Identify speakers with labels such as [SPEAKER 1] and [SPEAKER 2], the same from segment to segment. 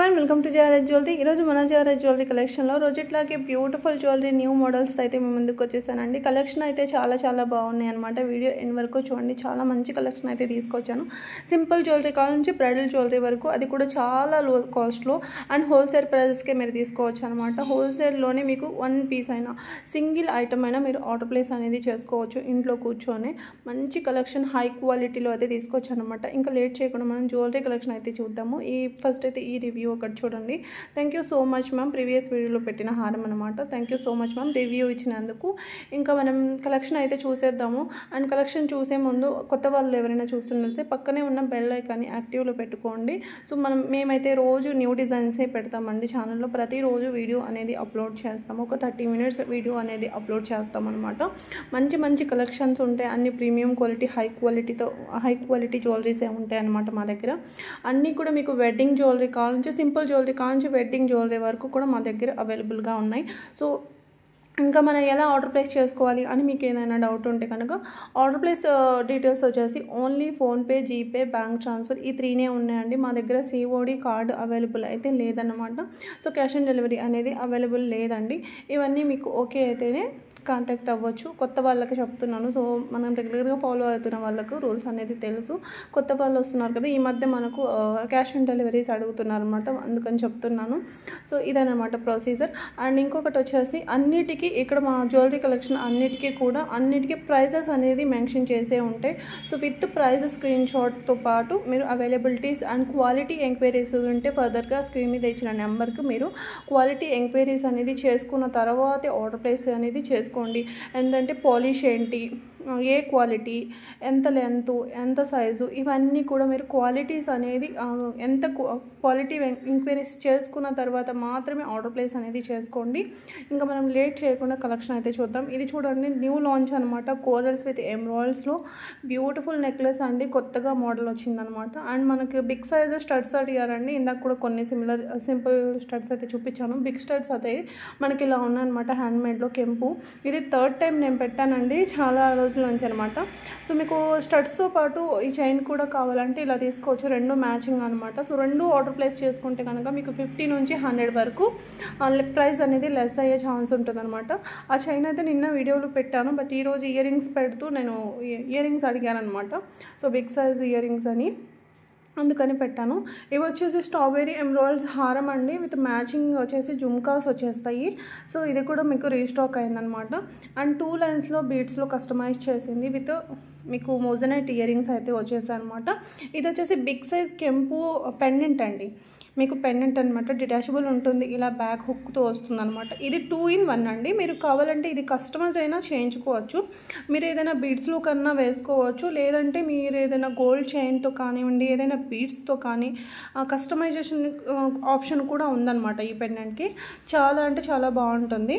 [SPEAKER 1] one welcome to JRS jewellery ఈరోజు మన JRS jewellery కలెక్షన్లో రోజుట్లాగే బ్యూటిఫుల్ జ్యువెలరీ న్యూ మోడల్స్ అయితే మేము ముందుకు వచ్చేసానండి కలెక్షన్ అయితే చాలా చాలా బాగున్నాయి అనమాట వీడియో ఎండ్ వరకు చూడండి చాలా మంచి కలెక్షన్ అయితే తీసుకొచ్చాను సింపుల్ జ్యువెలరీ కాల్ నుంచి బ్రైడల్ జ్యువెలరీ వరకు అది కూడా చాలా లో కాస్ట్లో అండ్ హోల్సేల్ ప్రైజెస్కే మీరు తీసుకోవచ్చు అనమాట హోల్సేల్లోనే మీకు వన్ పీస్ అయినా సింగిల్ ఐటమ్ అయినా మీరు ఆర్డర్ ప్లేస్ అనేది చేసుకోవచ్చు ఇంట్లో కూర్చొని మంచి కలెక్షన్ హై క్వాలిటీలో అయితే తీసుకొచ్చాను అనమాట ఇంకా లేట్ చేయకుండా మనం జ్యువెలరీ కలెక్షన్ అయితే చూద్దాము ఈ ఫస్ట్ అయితే ఈ రివ్యూ ఒకటి చూడండి thank you so much ma'am previous వీడియోలో పెట్టిన హారం అనమాట thank you so much ma'am review ఇచ్చినందుకు ఇంకా మనం కలెక్షన్ అయితే చూసేద్దాము అండ్ కలెక్షన్ చూసే ముందు కొత్త వాళ్ళు ఎవరైనా చూస్తున్నట్లయితే పక్కనే ఉన్న బెల్ ఐకాన్ని యాక్టివ్లో పెట్టుకోండి సో మనం మేమైతే రోజు న్యూ డిజైన్సే పెడతామండి ఛానల్లో ప్రతిరోజు వీడియో అనేది అప్లోడ్ చేస్తాము ఒక థర్టీ మినిట్స్ వీడియో అనేది అప్లోడ్ చేస్తాం అనమాట మంచి మంచి కలెక్షన్స్ ఉంటాయి అన్ని ప్రీమియం క్వాలిటీ హై క్వాలిటీతో హై క్వాలిటీ జ్యువెలరీసే ఉంటాయి అనమాట మా దగ్గర అన్నీ కూడా మీకు వెడ్డింగ్ జ్యువెలరీ కావాలంటే సింపుల్ జ్యువెలరీ కావాలంటే వెడ్డింగ్ జ్యువెలరీ వరకు కూడా మా దగ్గర అవైలబుల్గా ఉన్నాయి సో ఇంకా మనం ఎలా ఆర్డర్ ప్లేస్ చేసుకోవాలి అని మీకు ఏదైనా డౌట్ ఉంటే కనుక ఆర్డర్ ప్లేస్ డీటెయిల్స్ వచ్చేసి only PhonePe GPay bank transfer ఈ త్రీనే ఉన్నాయండి మా దగ్గర సిఓడి కార్డు అవైలబుల్ అయితే లేదన్నమాట సో క్యాష్ ఆన్ డెలివరీ అనేది అవైలబుల్ లేదండి ఇవన్నీ మీకు ఓకే అయితేనే కాంటాక్ట్ అవ్వచ్చు కొత్త వాళ్ళకి చెప్తున్నాను సో మనం రెగ్యులర్గా ఫాలో అవుతున్న వాళ్ళకు రూల్స్ అనేది తెలుసు కొత్త వాళ్ళు వస్తున్నారు కదా ఈ మధ్య మనకు క్యాష్ ఆన్ డెలివరీస్ అడుగుతున్నారు అనమాట అందుకని చెప్తున్నాను సో ఇదనమాట ప్రొసీజర్ అండ్ ఇంకొకటి వచ్చేసి అన్నిటికీ ఇక్కడ మా జ్యువెలరీ కలెక్షన్ అన్నిటికీ కూడా అన్నిటికీ ప్రైజెస్ అనేది మెన్షన్ చేసే ఉంటాయి సో విత్ ప్రైజ్ స్క్రీన్ షాట్తో పాటు మీరు అవైలబిలిటీస్ అండ్ క్వాలిటీ ఎంక్వైరీస్ ఉంటే ఫర్దర్గా స్క్రీన్ మీద ఇచ్చిన నెంబర్కి మీరు క్వాలిటీ ఎంక్వైరీస్ అనేది చేసుకున్న తర్వాతే ఆర్డర్ ప్లేస్ అనేది చేసుకోండి ఏంటంటే పాలిష్ ఏంటి ఏ క్వాలిటీ ఎంత లెంత్ ఎంత సైజు ఇవన్నీ కూడా మీరు క్వాలిటీస్ అనేది ఎంత క్వాలిటీ ఎంక్వైరీస్ చేసుకున్న తర్వాత మాత్రమే ఆర్డర్ ప్లేస్ అనేది చేసుకోండి ఇంకా మనం లేట్ చేయకుండా కలెక్షన్ అయితే చూద్దాం ఇది చూడండి న్యూ లాంచ్ అనమాట కోరల్స్ విత్ ఎమ్రాయిల్స్లో బ్యూటిఫుల్ నెక్లెస్ అండి కొత్తగా మోడల్ వచ్చిందనమాట అండ్ మనకి బిగ్ సైజ్ స్టడ్స్ అడిగారండి ఇందాక కూడా కొన్ని సిమిలర్ సింపుల్ స్టడ్స్ అయితే చూపించాను బిగ్ స్టడ్స్ అయితే మనకి ఇలా ఉన్నాయన్నమాట హ్యాండ్మేడ్లో కెంపు ఇది థర్డ్ టైం నేను పెట్టానండి చాలా రోజుల నుంచి అనమాట సో మీకు స్టడ్స్తో పాటు ఈ చైన్ కూడా కావాలంటే ఇలా తీసుకోవచ్చు రెండు మ్యాచింగ్ అనమాట సో రెండు ఆర్డర్ ప్లేస్ చేసుకుంటే కనుక మీకు ఫిఫ్టీ నుంచి హండ్రెడ్ వరకు ప్రైస్ అనేది లెస్ అయ్యే ఛాన్స్ ఉంటుంది అనమాట ఆ చైన్ అయితే నిన్న వీడియోలో పెట్టాను బట్ ఈరోజు ఇయర్ రింగ్స్ పెడుతూ నేను ఇయర్ రింగ్స్ అడిగాను అనమాట so big size earrings అని అందుకని పెట్టాను ఇవి వచ్చేసి స్ట్రాబెరీ ఎమ్రాయిల్స్ హారం అండి విత్ మ్యాచింగ్ వచ్చేసి జుమ్కాస్ వచ్చేస్తాయి సో ఇది కూడా మీకు రీస్టాక్ అయిందనమాట అండ్ టూ లైన్స్లో బీడ్స్లో కస్టమైజ్ చేసింది విత్ మీకు మోజనైట్ ఇయర్ రింగ్స్ అయితే వచ్చేసాయి అనమాట ఇది వచ్చేసి బిగ్ సైజ్ కెంపు పెండెంట్ అండి మీకు పెండెంట్ అనమాట డిటాచబుల్ ఉంటుంది ఇలా బ్యాక్ హుక్తో వస్తుంది అనమాట ఇది టూ ఇన్ వన్ అండి మీరు కావాలంటే ఇది కస్టమైజ్ అయినా చేయించుకోవచ్చు మీరు ఏదైనా బీడ్స్లో కన్నా వేసుకోవచ్చు లేదంటే మీరు ఏదైనా గోల్డ్ చైన్తో కానివ్వండి ఏదైనా బీడ్స్తో కానీ కస్టమైజేషన్ ఆప్షన్ కూడా ఉందన్నమాట ఈ పెండెంట్కి చాలా అంటే చాలా బాగుంటుంది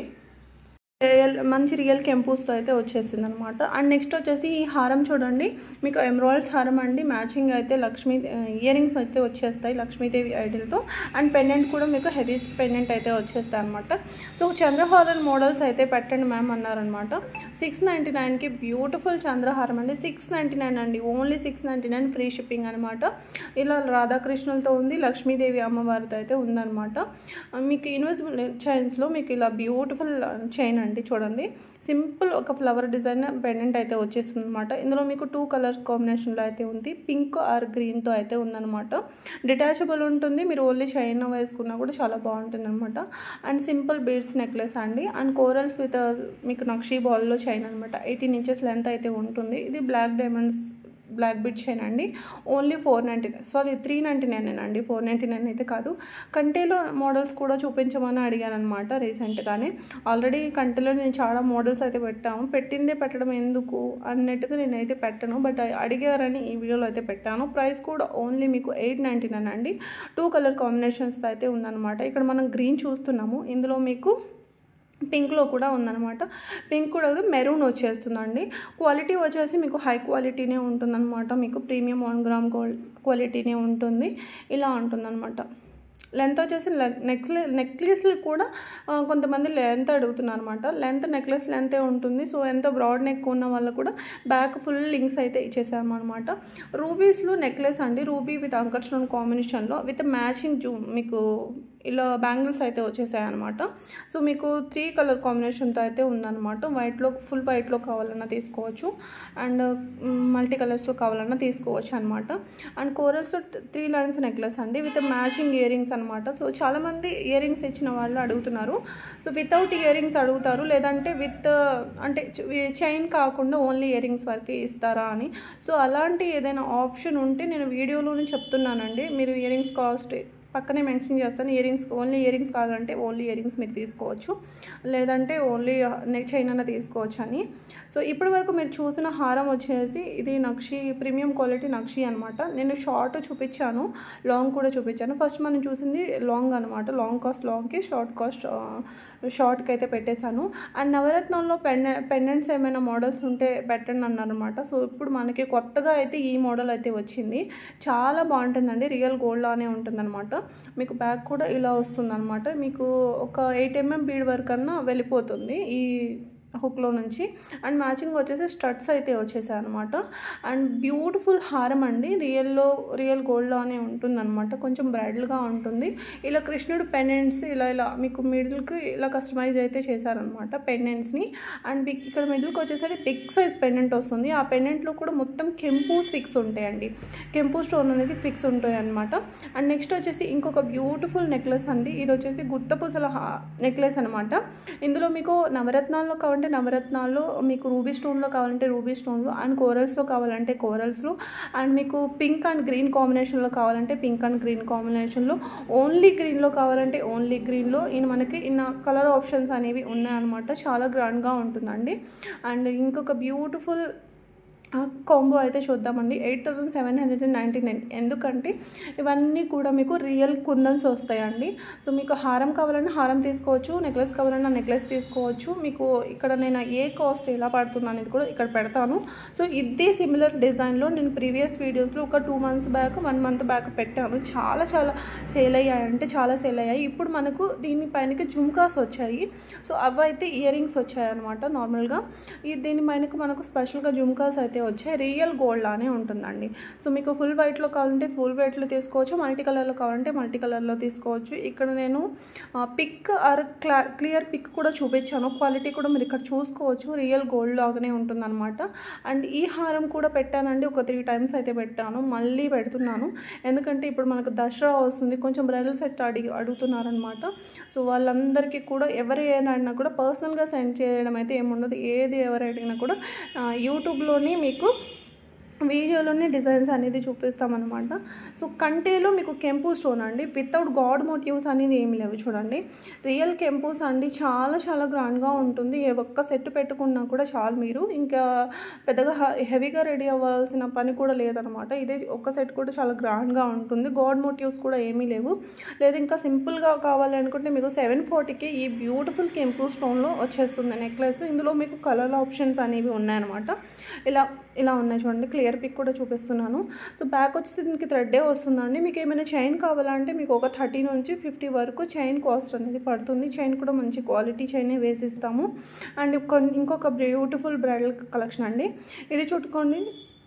[SPEAKER 1] రియల్ మంచి రియల్ కెంపూస్తో అయితే వచ్చేసింది అనమాట అండ్ నెక్స్ట్ వచ్చేసి ఈ హారం చూడండి మీకు ఎమ్రాయిల్స్ హారం అండి మ్యాచింగ్ అయితే లక్ష్మీ ఇయర్ రింగ్స్ అయితే వచ్చేస్తాయి లక్ష్మీదేవి ఐడిల్తో అండ్ పెండెంట్ కూడా మీకు హెవీ పెండెంట్ అయితే వచ్చేస్తాయి అనమాట సో చంద్రహారం మోడల్స్ అయితే పెట్టండి మ్యామ్ అన్నారనమాట సిక్స్ నైంటీ నైన్కి బ్యూటిఫుల్ చంద్రహారం అండి సిక్స్ నైంటీ నైన్ అండి only six ninety nine free shipping అనమాట ఇలా రాధాకృష్ణులతో ఉంది లక్ష్మీదేవి అమ్మవారితో అయితే ఉందన్నమాట మీకు ఇన్వెజిబుల్ చైన్స్లో మీకు ఇలా బ్యూటిఫుల్ చైన్ అండి చూడండి సింపుల్ ఒక ఫ్లవర్ డిజైన్ పెండెంట్ అయితే వచ్చేస్తుంది అనమాట ఇందులో మీకు టూ కలర్ కాంబినేషన్లో అయితే ఉంది పింక్ ఆర్ గ్రీన్తో అయితే ఉందన్నమాట డిటాచబుల్ ఉంటుంది మీరు ఓన్లీ చైన్ వేసుకున్నా కూడా చాలా బాగుంటుంది అనమాట అండ్ సింపుల్ బీడ్స్ నెక్లెస్ అండి అండ్ కోరల్స్ విత్ మీకు నక్షీ బాల్లో చైన్ అనమాట ఎయిటీన్ ఇంచెస్ లెంత్ అయితే ఉంటుంది ఇది black diamonds black bead chain అండి only four ninety nine sorry three ninety nine అండి ఫోర్ నైంటీ నైన్ అయితే కాదు కంటేలో మోడల్స్ కూడా చూపించమని అడిగాను అనమాట రీసెంట్గానే ఆల్రెడీ కంటేలో నేను చాలా మోడల్స్ అయితే పెట్టాము పెట్టిందే పెట్టడం ఎందుకు అన్నట్టుగా నేనైతే పెట్టను బట్ అడిగారని ఈ వీడియోలో అయితే పెట్టాను ప్రైస్ కూడా ఓన్లీ మీకు ఎయిట్ నైంటీ నైన్ అండి టూ కలర్ కాంబినేషన్స్ అయితే ఉందన్నమాట ఇక్కడ మనం గ్రీన్ చూస్తున్నాము ఇందులో మీకు పింక్లో కూడా ఉందన్నమాట పింక్ కూడా మెరూన్ వచ్చేస్తుందండి క్వాలిటీ వచ్చేసి మీకు హై క్వాలిటీనే ఉంటుందన్నమాట మీకు ప్రీమియం వన్ గ్రామ్ క్వాలిటీనే ఉంటుంది ఇలా ఉంటుందన్నమాట లెంత్ వచ్చేసి నెక్లె నెక్లెస్లు కూడా ఆ, కొంతమంది లెంత్ అడుగుతున్నారు అనమాట లెంత్ నెక్లెస్ లెంతే ఉంటుంది సో ఎంత బ్రాడ్ నెక్ ఉన్న వాళ్ళు కూడా బ్యాక్ ఫుల్ లింక్స్ అయితే ఇచ్చేసామన్నమాట రూబీస్లో నెక్లెస్ అండి రూబీ విత్ అంకర్ స్టోన్ కాంబినేషన్లో విత్ మ్యాచింగ్ జూ మీకు ఇలా బ్యాంగిల్స్ అయితే వచ్చేసాయి అనమాట సో మీకు త్రీ కలర్ కాంబినేషన్తో అయితే ఉందన్నమాట వైట్లో ఫుల్ వైట్లో కావాలన్నా తీసుకోవచ్చు అండ్ మల్టీ కలర్స్లో కావాలన్నా తీసుకోవచ్చు అనమాట and corals three lines necklace అండి విత్ మ్యాచింగ్ ఇయర్ రింగ్స్ అనమాట సో చాలామంది ఇయర్ రింగ్స్ ఇచ్చిన వాళ్ళు అడుగుతున్నారు సో వితౌట్ ఇయర్ రింగ్స్ అడుగుతారు లేదంటే విత్ అంటే చైన్ కాకుండా ఓన్లీ ఇయర్ రింగ్స్ వరకే ఇస్తారా అని సో అలాంటి ఏదైనా ఆప్షన్ ఉంటే నేను వీడియోలోనే చెప్తున్నానండి మీరు ఇయర్ రింగ్స్ కాస్ట్ పక్కనే మెన్షన్ చేస్తాను earrings only earrings కావాలంటే ఓన్లీ ఇయర్ రింగ్స్ మీరు తీసుకోవచ్చు లేదంటే ఓన్లీ నెక్ చైన్ అన్న తీసుకోవచ్చు అని సో ఇప్పటి వరకు మీరు చూసిన హారం వచ్చేసి ఇది నక్షి ప్రీమియం క్వాలిటీ నక్షి అనమాట నేను షార్ట్ చూపించాను లాంగ్ కూడా చూపించాను ఫస్ట్ మనం చూసింది లాంగ్ అనమాట లాంగ్ కాస్ట్ లాంగ్కి షార్ట్ కాస్ట్ షార్ట్కి అయితే పెట్టేశాను అండ్ నవరత్నంలో పెండె పెండెంట్స్ ఏమైనా మోడల్స్ ఉంటే పెట్టండి అన్నారనమాట సో ఇప్పుడు మనకి కొత్తగా అయితే ఈ మోడల్ అయితే వచ్చింది చాలా బాగుంటుందండి రియల్ గోల్డ్ లానే ఉంటుందన్నమాట మీకు బ్యాగ్ కూడా ఇలా వస్తుందన్నమాట మీకు ఒక ఎయిట్ ఎంఎం బీడ్ వరకు అన్నా వెళ్ళిపోతుంది ఈ హుక్లో నుంచి అండ్ మ్యాచింగ్ వచ్చేసి స్టడ్స్ అయితే వచ్చేసాయి అనమాట అండ్ బ్యూటిఫుల్ హారం అండి రియల్లో రియల్ గోల్డ్లోనే ఉంటుందన్నమాట కొంచెం బ్రైడల్గా ఉంటుంది ఇలా కృష్ణుడు పెండెంట్స్ ఇలా ఇలా మీకు మిడిల్కి ఇలా కస్టమైజ్ అయితే చేశారనమాట పెండెంట్స్ని అండ్ బిగ్ ఇక్కడ మిడిల్కి వచ్చేసరికి బిగ్ సైజ్ పెండెంట్ వస్తుంది ఆ పెండెంట్లో కూడా మొత్తం కెంపూస్ ఫిక్స్ ఉంటాయండి కెంపు స్టోన్ అనేది ఫిక్స్ ఉంటాయి అనమాట అండ్ నెక్స్ట్ వచ్చేసి ఇంకొక బ్యూటిఫుల్ నెక్లెస్ అండి ఇది వచ్చేసి గుత్తపూసల నెక్లెస్ అనమాట ఇందులో మీకు నవరత్నాల్లో కావాలంటే నవరత్నాల్లో మీకు రూబీ స్టోన్లో కావాలంటే రూబీ స్టోన్లో అండ్ కోరల్స్లో కావాలంటే కోరల్స్లో అండ్ మీకు పింక్ అండ్ గ్రీన్ కాంబినేషన్లో కావాలంటే పింక్ అండ్ గ్రీన్ కాంబినేషన్లో ఓన్లీ గ్రీన్లో కావాలంటే ఓన్లీ గ్రీన్లో ఇన్ మనకి ఇన్న కలర్ ఆప్షన్స్ అనేవి ఉన్నాయన్నమాట చాలా గ్రాండ్గా ఉంటుందండి అండ్ ఇంకొక బ్యూటిఫుల్ కాంబో అయితే చూద్దామండి eight thousand seven hundred and ninety nine ఎందుకంటే ఇవన్నీ కూడా మీకు రియల్ కుందన్స్ వస్తాయండి సో మీకు హారం కావాలన్నా హారం తీసుకోవచ్చు నెక్లెస్ కావాలన్నా నెక్లెస్ తీసుకోవచ్చు మీకు ఇక్కడ నేను ఏ కాస్ట్ ఎలా పడుతుంది అనేది కూడా ఇక్కడ పెడతాను సో ఇదే సిమిలర్ డిజైన్లో నేను ప్రీవియస్ వీడియోస్లో ఒక two months back one month back పెట్టాను చాలా చాలా సేల్ అయ్యాయి అంటే చాలా సేల్ అయ్యాయి ఇప్పుడు మనకు దీనిపైనకి జుమ్కాస్ వచ్చాయి సో అవి అయితే ఇయర్ రింగ్స్ వచ్చాయి అనమాట నార్మల్గా ఈ దీనిపైనకి మనకు స్పెషల్గా జుమ్కాస్ అయితే వచ్చాయి రియల్ గోల్డ్ లానే ఉంటుందండి సో మీకు ఫుల్ వైట్లో కావాలంటే ఫుల్ వైట్లో తీసుకోవచ్చు మల్టీ కలర్లో కావాలంటే మల్టీ కలర్లో తీసుకోవచ్చు ఇక్కడ నేను పిక్ ఆర్ క్లా క్లియర్ పిక్ కూడా చూపించాను క్వాలిటీ కూడా మీరు ఇక్కడ చూసుకోవచ్చు రియల్ గోల్డ్ లాగానే ఉంటుందన్నమాట అండ్ ఈ హారం కూడా పెట్టానండి ఒక త్రీ టైమ్స్ అయితే పెట్టాను మళ్ళీ పెడుతున్నాను ఎందుకంటే ఇప్పుడు మనకు దసరా వస్తుంది కొంచెం బ్రైడల్ సెట్ అడిగి అడుగుతున్నారనమాట సో వాళ్ళందరికీ కూడా ఎవరు ఏదైనా కూడా పర్సనల్గా సెండ్ చేయడం అయితే ఏముండదు ఏది ఎవరు అడిగినా కూడా ఆ, యూట్యూబ్లోని మీకు వీడియోలోనే డిజైన్స్ అనేది చూపిస్తామన్నమాట సో కంటేలో మీకు కెంపు స్టోన్ అండి వితౌట్ గాడ్ మోటివ్స్ అనేది ఏమి లేవు చూడండి రియల్ కెంపూస్ అండి చాలా చాలా గ్రాండ్గా ఉంటుంది ఏ ఒక్క సెట్ పెట్టుకున్నా కూడా చాలు మీరు ఇంకా పెద్దగా హెవీగా రెడీ అవ్వాల్సిన పని కూడా లేదనమాట ఇదే ఒక్క సెట్ కూడా చాలా గ్రాండ్గా ఉంటుంది గాడ్ మోటివ్స్ కూడా ఏమీ లేవు లేదు ఇంకా సింపుల్గా కావాలి అనుకుంటే మీకు సెవెన్ ఫార్టీకి ఈ బ్యూటిఫుల్ కెంపు స్టోన్లో వచ్చేస్తుంది నెక్లెస్ ఇందులో మీకు కలర్ ఆప్షన్స్ అనేవి ఉన్నాయన్నమాట ఇలా ఇలా ఉన్నాయి చూడండి క్లియర్ పిక్ కూడా చూపిస్తున్నాను సో బ్యాక్ వచ్చేసి దీనికి థ్రెడ్డే వస్తుందండి మీకు ఏమైనా చైన్ కావాలంటే మీకు ఒక థర్టీ నుంచి ఫిఫ్టీ వరకు చైన్ కాస్ట్ అనేది పడుతుంది చైన్ కూడా మంచి క్వాలిటీ చైనే వేసిస్తాము అండ్ ఇంకొక బ్యూటిఫుల్ బ్రైడల్ కలెక్షన్ అండి ఇది చుట్టుకోండి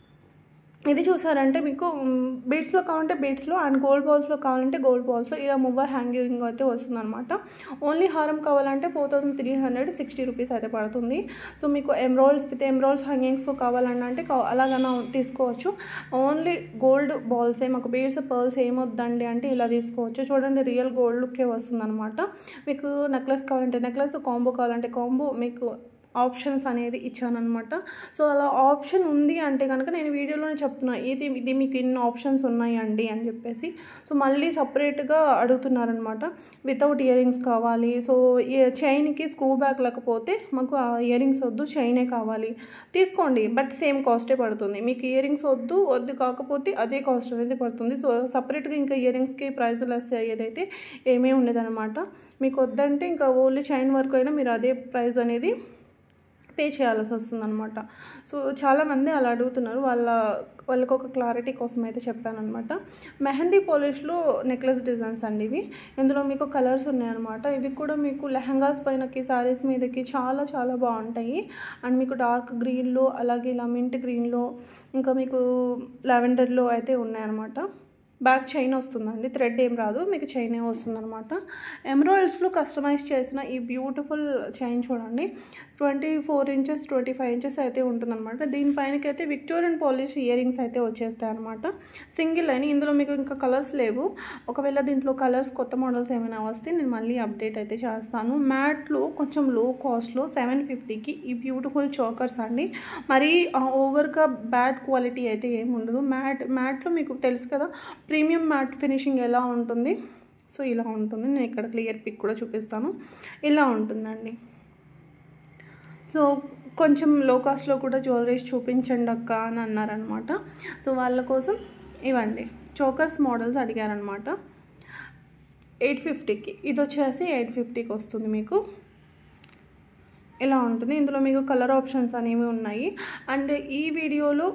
[SPEAKER 1] ఇది చూసారంటే మీకు బీడ్స్లో కావాలంటే బీడ్స్లో అండ్ గోల్డ్ బాల్స్లో కావాలంటే గోల్డ్ బాల్స్ ఇలా మువ్వ హ్యాంగింగ్ అయితే వస్తుందన్నమాట ఓన్లీ హారం కావాలంటే four thousand three hundred sixty rupees అయితే పడుతుంది సో మీకు ఎమ్రాల్స్ విత్ ఎమ్రాల్స్ హ్యాంగింగ్స్తో కావాలన్నా అంటే కా- అలాగైనా తీసుకోవచ్చు ఓన్లీ గోల్డ్ బాల్సే మాకు బీడ్స్ పర్ల్స్ ఏమొద్దండి అంటే ఇలా తీసుకోవచ్చు చూడండి రియల్ గోల్డ్ లుక్కే వస్తుందన్నమాట మీకు నెక్లెస్ కావాలంటే నెక్లెస్ కాంబో కావాలంటే కాంబో మీకు ఆప్షన్స్ అనేది ఇచ్చానమాట సో అలా ఆప్షన్ ఉంది అంటే కనుక నేను వీడియోలోనే చెప్తున్నా ఇది ఇది మీకు ఇన్ని ఆప్షన్స్ ఉన్నాయండి అని చెప్పేసి సో మళ్ళీ సపరేట్గా అడుగుతున్నారనమాట వితౌట్ ఇయర్ రింగ్స్ కావాలి సో ఈ చైన్కి స్క్రూ బ్యాక్ లేకపోతే మాకు ఆ ఇయర్ రింగ్స్ వద్దు చైనే కావాలి తీసుకోండి బట్ సేమ్ కాస్టే పడుతుంది మీకు ఇయర్ రింగ్స్ వద్దు వద్దు కాకపోతే అదే కాస్ట్ అనేది పడుతుంది సో సపరేట్గా ఇంకా ఇయర్ రింగ్స్కి ప్రైస్ లెస్ అయ్యేదైతే ఏమీ ఉండదన్నమాట మీకు వద్దంటే ఇంకా ఓన్లీ చైన్ వరకు అయినా మీరు అదే ప్రైస్ అనేది పే చేయాల్సి వస్తుంది అనమాట సో చాలామంది అలా అడుగుతున్నారు వాళ్ళ వాళ్ళకి ఒక క్లారిటీ కోసం అయితే చెప్పాను అనమాట మెహందీ పాలిష్లో నెక్లెస్ డిజైన్స్ అండి ఇవి ఇందులో మీకు కలర్స్ ఉన్నాయన్నమాట ఇవి కూడా మీకు లెహంగాస్ పైనకి శారీస్ మీదకి చాలా చాలా బాగుంటాయి అండ్ మీకు డార్క్ గ్రీన్లో అలాగే ఇలా మింట్ గ్రీన్లో ఇంకా మీకు లావెండర్లో అయితే ఉన్నాయన్నమాట బ్యాక్ చైన్ వస్తుందండి థ్రెడ్ ఏం రాదు మీకు చైన్ ఏ వస్తుందన్నమాట ఎమరాల్డ్స్లో కస్టమైజ్ చేసిన ఈ బ్యూటిఫుల్ చైన్ చూడండి twenty four inches twenty five inches అయితే ఉంటుందన్నమాట దీనిపైనకైతే విక్టోరియన్ పాలిష్ ఇయర్ రింగ్స్ అయితే వచ్చేస్తాయి అనమాట సింగిల్ లైన్ ఇందులో మీకు ఇంకా కలర్స్ లేవు ఒకవేళ దీంట్లో కలర్స్ కొత్త మోడల్స్ ఏమైనా వస్తే నేను మళ్ళీ అప్డేట్ అయితే చేస్తాను మ్యాట్లో కొంచెం లో కాస్ట్లో సెవెన్ ఫిఫ్టీకి ఈ బ్యూటిఫుల్ చోకర్స్ అండి మరీ ఓవర్గా బ్యాడ్ క్వాలిటీ అయితే ఏమి ఉండదు మ్యాట్ మ్యాట్లో మీకు తెలుసు కదా ప్రీమియం మ్యాట్ ఫినిషింగ్ ఎలా ఉంటుంది సో ఇలా ఉంటుంది నేను ఇక్కడ క్లియర్ పిక్ కూడా చూపిస్తాను ఇలా ఉంటుందండి సో కొంచెం లో కాస్ట్లో కూడా జ్యువెలరీస్ చూపించండి అక్క అని అన్నారనమాట సో వాళ్ళ కోసం ఇవ్వండి చోకర్స్ మోడల్స్ అడిగారనమాట ఎయిట్ ఫిఫ్టీకి ఇది వచ్చేసి ఎయిట్ ఫిఫ్టీకి వస్తుంది మీకు ఇలా ఉంటుంది ఇందులో మీకు కలర్ ఆప్షన్స్ అనేవి ఉన్నాయి అండ్ ఈ వీడియోలో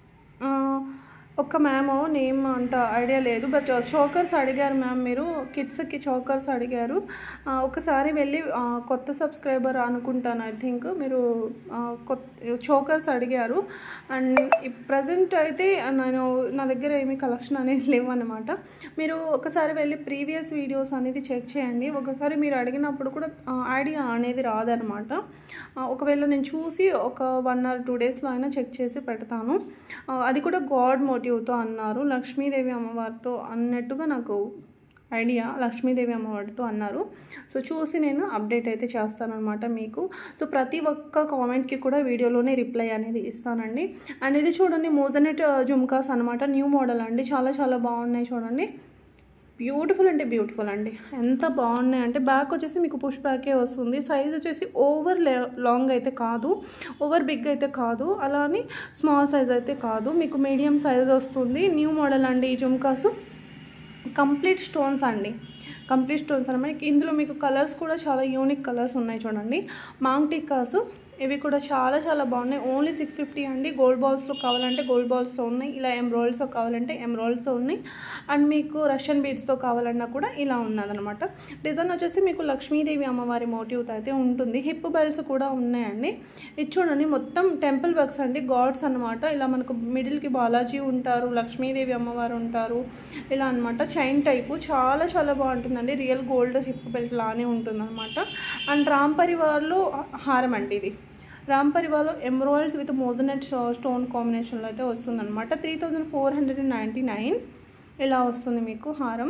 [SPEAKER 1] ఒక్క మ్యామ్ నేమ్ అంత ఐడియా లేదు బట్ చోకర్స్ అడిగారు మ్యామ్ మీరు కిడ్స్కి చోకర్స్ అడిగారు ఒకసారి వెళ్ళి కొత్త సబ్స్క్రైబర్ అనుకుంటాను ఐ థింక్ మీరు కొత్త చోకర్స్ అడిగారు అండ్ ప్రజెంట్ అయితే నేను నా దగ్గర ఏమీ కలెక్షన్ అనేది లేవన్నమాట మీరు ఒకసారి వెళ్ళి ప్రీవియస్ వీడియోస్ అనేది చెక్ చేయండి ఒకసారి మీరు అడిగినప్పుడు కూడా ఐడియా అనేది రాదనమాట ఒకవేళ నేను చూసి ఒక వన్ ఆర్ టూ డేస్లో అయినా చెక్ చేసి పెడతాను అది కూడా గాడ్ మోటివ్తో అన్నారు లక్ష్మీదేవి అమ్మవారితో అన్నట్టుగా నాకు ఐడియా లక్ష్మీదేవి అమ్మవారితో అన్నారు సో చూసి నేను అప్డేట్ అయితే చేస్తానన్నమాట మీకు సో ప్రతి ఒక్క కామెంట్కి కూడా వీడియోలోనే రిప్లై అనేది ఇస్తానండి అండ్ ఇది చూడండి మోజనెట్ జుమ్కాస్ అనమాట న్యూ మోడల్ అండి చాలా చాలా బాగున్నాయి చూడండి బ్యూటిఫుల్ అంటే బ్యూటిఫుల్ అండి ఎంత బాగున్నాయి అంటే బ్యాక్ వచ్చేసి మీకు పుష్ బ్యాకే వస్తుంది సైజ్ వచ్చేసి ఓవర్ లాంగ్ అయితే కాదు ఓవర్ బిగ్ అయితే కాదు అలా అని స్మాల్ సైజ్ అయితే కాదు మీకు మీడియం సైజ్ వస్తుంది న్యూ మోడల్ అండి ఈ జుమ్కాసు కంప్లీట్ స్టోన్స్ అండి కంప్లీట్ స్టోన్స్ అనమాట ఇందులో మీకు కలర్స్ కూడా చాలా యూనిక్ కలర్స్ ఉన్నాయి చూడండి మాంగ్ టిక్కాస్ ఇవి కూడా చాలా చాలా బాగున్నాయి ఓన్లీ సిక్స్ ఫిఫ్టీ అండి గోల్డ్ బాల్స్లో కావాలంటే గోల్డ్ బాల్స్లో ఉన్నాయి ఇలా ఎమ్రాయిల్స్తో కావాలంటే ఎమ్రాయిల్స్తో ఉన్నాయి అండ్ మీకు రష్యన్ బీడ్స్తో కావాలన్నా కూడా ఇలా ఉన్నదనమాట డిజైన్ వచ్చేసి మీకు లక్ష్మీదేవి అమ్మవారి మోటివ్తో అయితే ఉంటుంది హిప్ బెల్ట్స్ కూడా ఉన్నాయండి ఇది చూడండి మొత్తం టెంపుల్ వర్క్స్ అండి గాడ్స్ అనమాట ఇలా మనకు మిడిల్కి బాలాజీ ఉంటారు లక్ష్మీదేవి అమ్మవారు ఉంటారు ఇలా అనమాట చైన్ టైపు చాలా చాలా బాగుంటుందండి రియల్ గోల్డ్ హిప్ బెల్ట్ లానే ఉంటుందన్నమాట అండ్ రామ్ పరివార్లో హారం అండి ఇది రామ్ పరివాలో ఎమరాల్డ్స్ విత్ మోజనెట్ స్టోన్ కాంబినేషన్లో అయితే వస్తుందన్నమాట three thousand four hundred and ninety nine ఇలా వస్తుంది మీకు హారం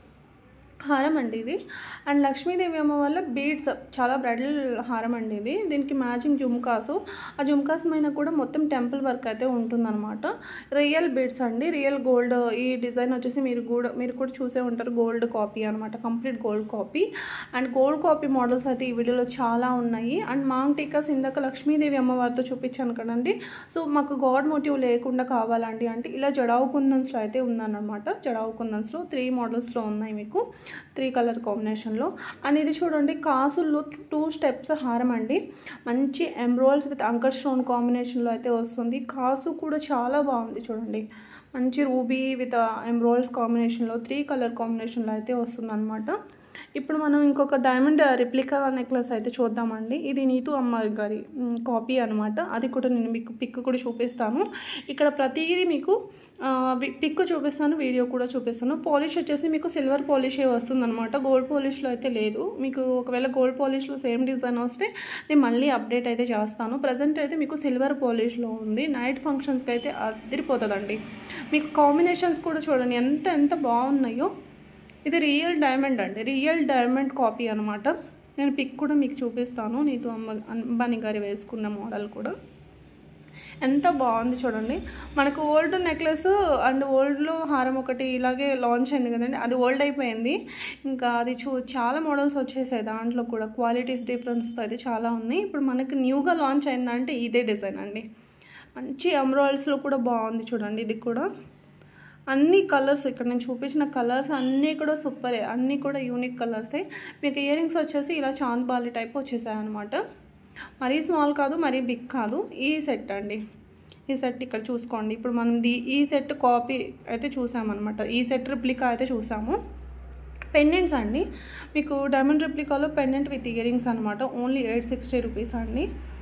[SPEAKER 1] హారం అండి ఇది అండ్ లక్ష్మీదేవి అమ్మ వల్ల బీడ్స్ చాలా బ్రైడల్ హారం అండి ఇది దీనికి మ్యాచింగ్ జుమ్కాసు ఆ జుమ్కాస్ పైన కూడా మొత్తం టెంపుల్ వర్క్ అయితే ఉంటుందన్నమాట రియల్ బీడ్స్ అండి రియల్ గోల్డ్ ఈ డిజైన్ వచ్చేసి మీరు కూడా మీరు కూడా చూసే ఉంటారు గోల్డ్ కాపీ అనమాట complete gold copy and gold copy models అయితే ఈ వీడియోలో చాలా ఉన్నాయి అండ్ మాంగ్ టీకాస్ ఇందాక లక్ష్మీదేవి అమ్మవారితో చూపించాను కదండి సో మాకు గాడ్ మోటివ్ లేకుండా కావాలండి అంటే ఇలా జడావు కుందన్స్లో అయితే ఉందన్నమాట జడావు కుందన్స్లో త్రీ మోడల్స్లో ఉన్నాయి మీకు త్రీ కలర్ కాంబినేషన్లో అండ్ ఇది చూడండి కాసుల్లో టూ స్టెప్స్ హారం అండి మంచి ఎంబ్రాయిల్స్ విత్ అంకర్ స్టోన్ కాంబినేషన్లో అయితే వస్తుంది కాసు కూడా చాలా బాగుంది చూడండి మంచి రూబీ విత్ ఎంబ్రాయిల్స్ కాంబినేషన్లో త్రీ కలర్ కాంబినేషన్లో అయితే వస్తుంది అనమాట ఇప్పుడు మనం ఇంకొక డైమండ్ రిప్లికా నెక్లెస్ అయితే చూద్దామండి ఇది నీతు అమ్మాయి గారి కాపీ అనమాట అది కూడా నేను మీకు పిక్ కూడా చూపిస్తాను ఇక్కడ ప్రతిదీ మీకు పిక్ చూపిస్తాను వీడియో కూడా చూపిస్తాను పాలిష్ వచ్చేసి మీకు సిల్వర్ పాలిషే వస్తుందన్నమాట గోల్డ్ పాలిష్లో అయితే లేదు మీకు ఒకవేళ గోల్డ్ పాలిష్లో సేమ్ డిజైన్ వస్తే నేను మళ్ళీ అప్డేట్ అయితే చేస్తాను ప్రజెంట్ అయితే మీకు సిల్వర్ పాలిష్లో ఉంది నైట్ ఫంక్షన్స్కి అయితే అదిరిపోతుందండి మీకు కాంబినేషన్స్ కూడా చూడండి ఎంత ఎంత బాగున్నాయో ఇది రియల్ డైమండ్ అండి రియల్ డైమండ్ కాపీ అనమాట నేను పిక్ కూడా మీకు చూపిస్తాను నీతో అమ్మ అంబానీ గారి వేసుకున్న మోడల్ కూడా ఎంత బాగుంది చూడండి మనకు ఓల్డ్ నెక్లెస్ అండ్ ఓల్డ్లో హారం ఒకటి ఇలాగే లాంచ్ అయింది కదండి అది ఓల్డ్ అయిపోయింది ఇంకా అది చూ చాలా మోడల్స్ వచ్చేసాయి దాంట్లో కూడా క్వాలిటీస్ డిఫరెన్స్తో అయితే చాలా ఉన్నాయి ఇప్పుడు మనకి న్యూగా లాంచ్ అయిందంటే ఇదే డిజైన్ అండి మంచి ఎమ్రాయిల్స్లో కూడా బాగుంది చూడండి ఇది కూడా అన్ని కలర్స్ ఇక్కడ నేను చూపించిన కలర్స్ అన్నీ కూడా సూపరే అన్నీ కూడా యూనిక్ కలర్సే మీకు ఇయర్ రింగ్స్ వచ్చేసి ఇలా చాంద్బాలి టైప్ వచ్చేసాయి అనమాట మరీ స్మాల్ కాదు మరీ బిగ్ కాదు ఈ సెట్ అండి ఈ సెట్ ఇక్కడ చూసుకోండి ఇప్పుడు మనం ది ఈ సెట్ కాపీ అయితే చూసామన్నమాట ఈ సెట్ రిప్లికా అయితే చూసాము పెండెంట్స్ అండి మీకు డైమండ్ రిప్లికాలో పెండెంట్ విత్ ఇయరింగ్స్ అనమాట ఓన్లీ ఎయిట్ సిక్స్టీ రూపీస్ అండి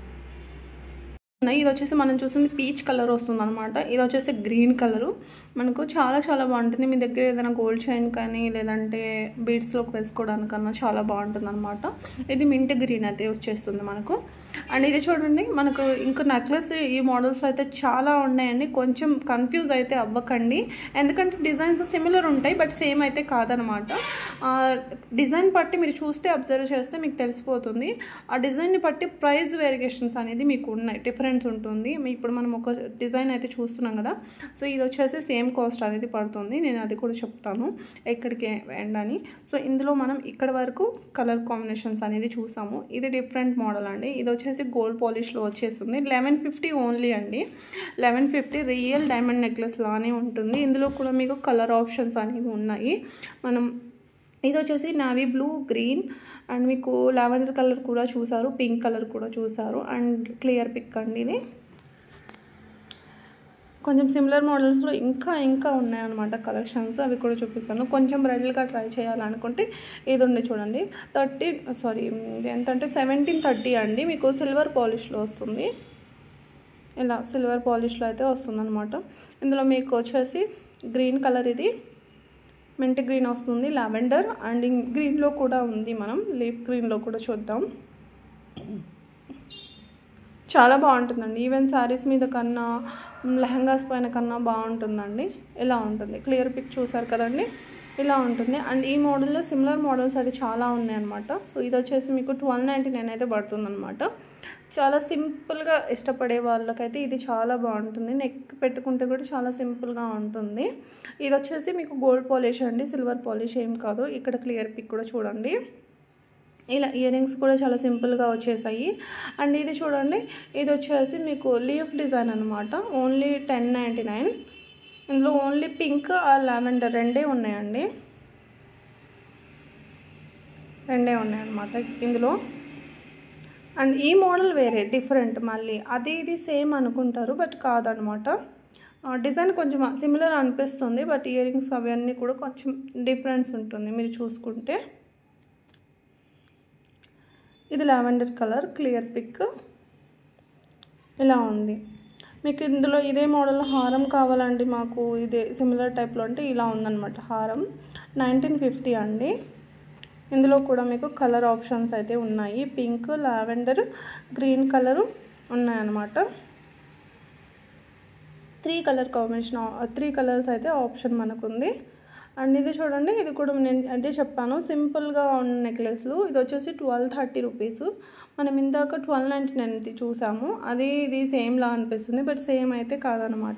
[SPEAKER 1] ఇది వచ్చేసి మనం చూసింది పీచ్ కలర్ వస్తుంది అనమాట ఇది వచ్చేసి గ్రీన్ కలరు మనకు చాలా చాలా బాగుంటుంది మీ దగ్గర ఏదైనా గోల్డ్ చైన్ కానీ లేదంటే బీడ్స్లోకి వేసుకోవడానికన్నా చాలా బాగుంటుంది అనమాట ఇది మింట్ గ్రీన్ అయితే వచ్చేస్తుంది మనకు అండ్ ఇది చూడండి మనకు ఇంకా నెక్లెస్ ఈ మోడల్స్ అయితే చాలా ఉన్నాయండి కొంచెం కన్ఫ్యూజ్ అయితే అవ్వకండి ఎందుకంటే డిజైన్స్ సిమిలర్ ఉంటాయి బట్ సేమ్ అయితే కాదనమాట డిజైన్ బట్టి మీరు చూస్తే అబ్జర్వ్ చేస్తే మీకు తెలిసిపోతుంది ఆ డిజైన్ని బట్టి ప్రైస్ వేరియేషన్స్ అనేది మీకు ఉన్నాయి డిఫరెన్స్ ఉంటుంది మీ ఇప్పుడు మనం ఒక డిజైన్ అయితే చూస్తున్నాం కదా సో ఇది వచ్చేసి సేమ్ కాస్ట్ అనేది పడుతుంది నేను అది కూడా చెప్తాను ఎక్కడికి ఎండ్ అని సో ఇందులో మనం ఇక్కడ వరకు కలర్ కాంబినేషన్స్ అనేది చూసాము ఇది డిఫరెంట్ మోడల్ అండి ఇది వచ్చేసి గోల్డ్ పాలిష్లో వచ్చేస్తుంది లెవెన్ ఫిఫ్టీ ఓన్లీ అండి eleven fifty real diamond necklace లానే ఉంటుంది ఇందులో కూడా మీకు కలర్ ఆప్షన్స్ అనేవి ఉన్నాయి మనం ఇది వచ్చేసి నావీ బ్లూ గ్రీన్ అండ్ మీకు లావెండర్ కలర్ కూడా చూసారు పింక్ కలర్ కూడా చూసారు అండ్ క్లియర్ పిక్ అండి ఇది కొంచెం సిమిలర్ మోడల్స్లో ఇంకా ఇంకా ఉన్నాయన్నమాట కలెక్షన్స్ అవి కూడా చూపిస్తాను కొంచెం బ్రైడల్గా ట్రై చేయాలనుకుంటే ఇది ఉండే చూడండి థర్టీ సారీ ఇది ఎంత అంటే సెవెంటీన్ థర్టీ అండి మీకు సిల్వర్ పాలిష్లో వస్తుంది ఇలా సిల్వర్ పాలిష్లో అయితే వస్తుందన్నమాట ఇందులో మీకు వచ్చేసి గ్రీన్ కలర్ ఇది మెంట్ గ్రీన్ వస్తుంది లావెండర్ అండ్ గ్రీన్లో కూడా ఉంది మనం లీఫ్ గ్రీన్లో కూడా చూద్దాం చాలా బాగుంటుందండి ఈవెన్ శారీస్ మీద కన్నా లెహంగాస్ పైన కన్నా బాగుంటుందండి ఇలా ఉంటుంది క్లియర్ పిక్ చూసారు కదండి ఇలా ఉంటుంది అండ్ ఈ మోడల్లో సిమిలర్ మోడల్స్ అది చాలా ఉన్నాయన్నమాట సో ఇది వచ్చేసి మీకు ట్వెల్వ్ నైంటీ నైన్ అయితే పడుతుందన్నమాట చాలా సింపుల్గా ఇష్టపడే వాళ్ళకైతే ఇది చాలా బాగుంటుంది నెక్ పెట్టుకుంటే కూడా చాలా సింపుల్గా ఉంటుంది ఇది వచ్చేసి మీకు గోల్డ్ పాలిష్ అండి సిల్వర్ పాలిష్ ఏం కాదు ఇక్కడ క్లియర్ పిక్ కూడా చూడండి ఇలా ఇయర్ రింగ్స్ కూడా చాలా సింపుల్గా వచ్చేసాయి అండ్ ఇది చూడండి ఇది వచ్చేసి మీకు లీఫ్ డిజైన్ అనమాట ఓన్లీ టెన్ నైంటీ నైన్ ఇందులో ఓన్లీ పింక్ ఆ లావెండర్ రెండే ఉన్నాయండి రెండే ఉన్నాయన్నమాట ఇందులో అండ్ ఈ మోడల్ వేరే డిఫరెంట్ మళ్ళీ అది ఇది సేమ్ అనుకుంటారు బట్ కాదనమాట డిజైన్ కొంచెం సిమిలర్ అనిపిస్తుంది బట్ ఇయర్ రింగ్స్ అవన్నీ కూడా కొంచెం డిఫరెన్స్ ఉంటుంది మీరు చూసుకుంటే ఇది లావెండర్ కలర్ క్లియర్ పిక్ ఇలా ఉంది మీకు ఇందులో ఇదే మోడల్ హారం కావాలండి మాకు ఇదే సిమిలర్ టైప్లో అంటే ఇలా ఉందన్నమాట హారం నైన్టీన్ ఫిఫ్టీ అండి ఇందులో కూడా మీకు కలర్ ఆప్షన్స్ అయితే ఉన్నాయి పింక్ లావెండర్ గ్రీన్ కలరు ఉన్నాయన్నమాట three colour combination three colours అయితే ఆప్షన్ మనకు ఉంది అండ్ ఇది చూడండి ఇది కూడా నేను అదే చెప్పాను సింపుల్గా ఉన్న నెక్లెస్లు ఇది వచ్చేసి ట్వెల్వ్ థర్టీ రూపీస్ మనం ఇందాక ట్వెల్వ్ నైంటీ నైన్ చూసాము అది ఇది సేమ్లా అనిపిస్తుంది బట్ సేమ్ అయితే కాదనమాట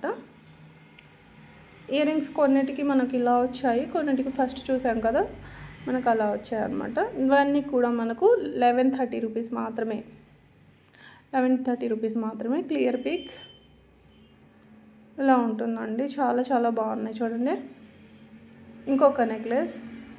[SPEAKER 1] ఇయర్ రింగ్స్ కొన్నిటికి మనకి ఇలా వచ్చాయి కొన్నిటికి ఫస్ట్ చూసాం కదా మనకు అలా వచ్చాయి అనమాట ఇవన్నీ కూడా మనకు లెవెన్ థర్టీ రూపీస్ మాత్రమే లెవెన్ థర్టీ రూపీస్ మాత్రమే క్లియర్ పిక్ ఇలా ఉంటుందండి చాలా చాలా బాగున్నాయి చూడండి ఇంకొక నెక్లెస్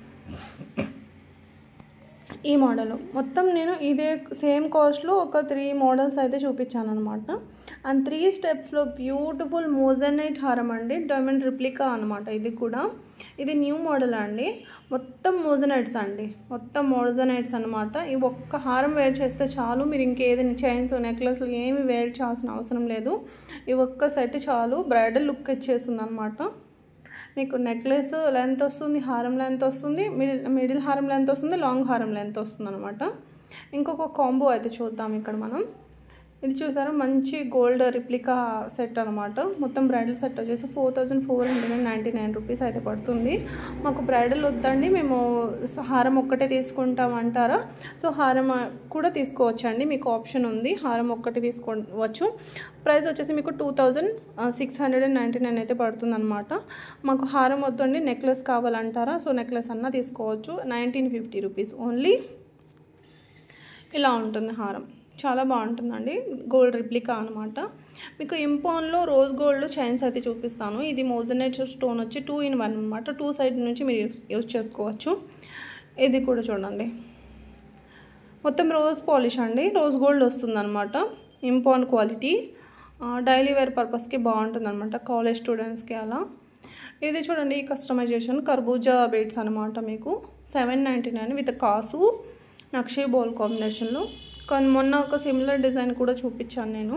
[SPEAKER 1] ఈ మోడల్ మొత్తం నేను ఇదే సేమ్ కాస్ట్లో ఒక త్రీ మోడల్స్ అయితే చూపించాను అనమాట అండ్ త్రీ స్టెప్స్లో బ్యూటిఫుల్ మోజనైట్ హారం అండి డైమండ్ రిప్లికా అనమాట ఇది కూడా ఇది న్యూ మోడల్ అండి మొత్తం మోజనైట్స్ అండి మొత్తం మోజనైట్స్ అనమాట ఈ ఒక్క హారం వేర్ చేస్తే చాలు మీరు ఇంకేదైనా చైన్స్ నెక్లెస్లు ఏమి వేర్ చేయాల్సిన అవసరం లేదు ఈ ఒక్క సెట్ చాలు బ్రైడల్ లుక్ ఇచ్చేస్తుంది అనమాట మీకు నెక్లెస్ లెంత్ వస్తుంది హారం లెంత్ వస్తుంది మిడిల్ మిడిల్ హారం లెంత్ వస్తుంది లాంగ్ హారం లెంత్ వస్తుంది అనమాట ఇంకొక కాంబో అయితే చూద్దాం ఇక్కడ మనం ఇది చూసారా మంచి గోల్డ్ రిప్లికా సెట్ అనమాట మొత్తం బ్రైడల్ సెట్ వచ్చేసి four thousand four hundred and ninety nine rupees అయితే పడుతుంది మాకు బ్రైడల్ వద్దండి మేము హారం ఒక్కటే తీసుకుంటాం అంటారా సో హారం కూడా తీసుకోవచ్చండి మీకు ఆప్షన్ ఉంది హారం ఒక్కటే తీసుకోవచ్చు ప్రైస్ వచ్చేసి మీకు two thousand six hundred and ninety nine అయితే పడుతుంది అనమాట మాకు హారం వద్దండి నెక్లెస్ కావాలంటారా సో నెక్లెస్ అన్నా తీసుకోవచ్చు నైన్టీన్ ఫిఫ్టీ రూపీస్ ఓన్లీ ఇలా ఉంటుంది హారం చాలా బాగుంటుందండి గోల్డ్ రిప్లికా అనమాట మీకు ఇంపాన్లో రోజ్ గోల్డ్ చైన్స్ అయితే చూపిస్తాను ఇది మోజనైట్ స్టోన్ వచ్చి టూ ఇన్ వన్ అనమాట టూ సైడ్ నుంచి మీరు యూస్ యూస్ చేసుకోవచ్చు ఇది కూడా చూడండి మొత్తం రోజ్ పాలిష్ అండి రోజ్ గోల్డ్ వస్తుంది అనమాట ఇంపాన్ క్వాలిటీ డైలీ వేర్ పర్పస్కి బాగుంటుంది అనమాట కాలేజ్ స్టూడెంట్స్కి అలా ఇది చూడండి ఈ కస్టమైజేషన్ కర్బూజా బీడ్స్ అనమాట మీకు సెవెన్ నైంటీ నైన్ విత్ కాసు నక్షీ బౌల్ కాంబినేషన్లో కానీ మొన్న ఒక సిమిలర్ డిజైన్ కూడా చూపించాను నేను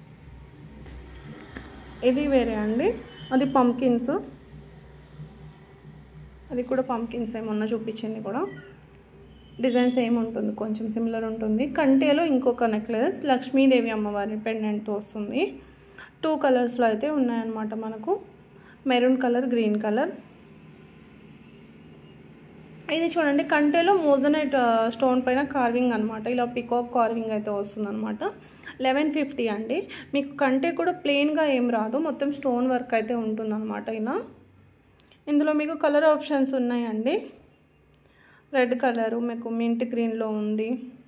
[SPEAKER 1] ఇది వేరే అండి అది పంకిన్స్ అది కూడా పంకిన్స్ మొన్న చూపించింది కూడా డిజైన్ సేమ్ ఉంటుంది కొంచెం సిమిలర్ ఉంటుంది కంటేలో ఇంకొక నెక్లెస్ లక్ష్మీదేవి అమ్మవారి పెండెంట్తో వస్తుంది టూ కలర్స్లో అయితే ఉన్నాయన్నమాట మనకు మెరూన్ కలర్ గ్రీన్ కలర్ ఇది చూడండి కంటేలో మోజనైట్ స్టోన్ పైన కార్వింగ్ అనమాట ఇలా పికాక్ కార్వింగ్ అయితే వస్తుంది అనమాట లెవెన్ ఫిఫ్టీ అండి మీకు కంటే కూడా ప్లెయిన్గా ఏం రాదు మొత్తం స్టోన్ వర్క్ అయితే ఉంటుందన్నమాట ఇలా ఇందులో మీకు కలర్ ఆప్షన్స్ ఉన్నాయండి రెడ్ కలరు మీకు మింట్ గ్రీన్లో ఉంది